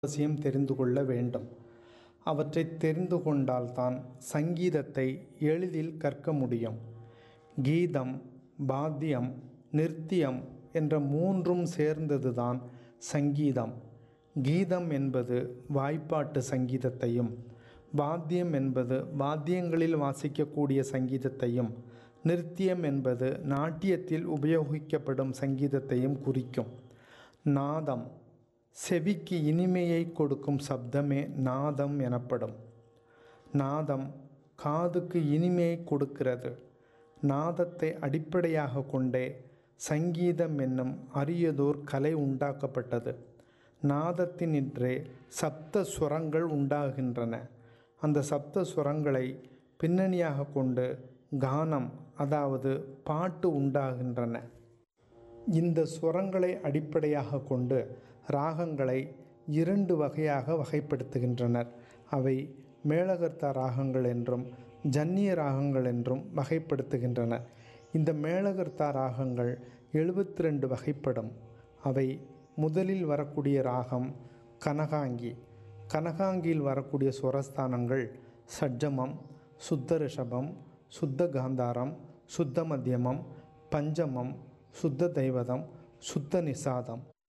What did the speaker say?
அவசியம் தெரிந்து கொள்ள வேண்டும் அவற்றை தெரிந்து கொண்டால்தான் சங்கீதத்தை எளிதில் கற்க முடியும் கீதம் வாத்தியம் நிருத்தியம் என்ற மூன்றும் சேர்ந்ததுதான் சங்கீதம் கீதம் என்பது வாய்ப்பாட்டு சங்கீதத்தையும் வாத்தியம் என்பது வாத்தியங்களில் வாசிக்கக்கூடிய சங்கீதத்தையும் நிருத்தியம் என்பது நாட்டியத்தில் உபயோகிக்கப்படும் சங்கீதத்தையும் குறிக்கும் நாதம் செவிக்கு இனிமையை கொடுக்கும் சப்தமே நாதம் எனப்படும் நாதம் காதுக்கு இனிமையை கொடுக்கிறது நாதத்தை அடிப்படையாக கொண்டே சங்கீதம் என்னும் அரியதோர் கலை உண்டாக்கப்பட்டது நாதத்தினின்றே சப்த சுரங்கள் உண்டாகின்றன அந்த சப்த சுரங்களை பின்னணியாக கொண்டு கானம் அதாவது பாட்டு உண்டாகின்றன இந்த சுரங்களை அடிப்படையாக கொண்டு ராகங்களை இரண்டு வகையாக வகைப்படுத்துகின்றனர் அவை மேளகர்த்தா ராகங்கள் என்றும் ஜன்னிய ராகங்கள் என்றும் வகைப்படுத்துகின்றனர் இந்த மேளகர்த்தா ராகங்கள் எழுபத்தி ரெண்டு வகைப்படும் அவை முதலில் வரக்கூடிய ராகம் கனகாங்கி கனகாங்கியில் வரக்கூடிய சுரஸ்தானங்கள் சட்ஜமம் சுத்த ரிஷபம் சுத்த காந்தாரம் சுத்த மத்தியமம் பஞ்சமம் சுத்த தெய்வதம் சுத்த நிசாதம்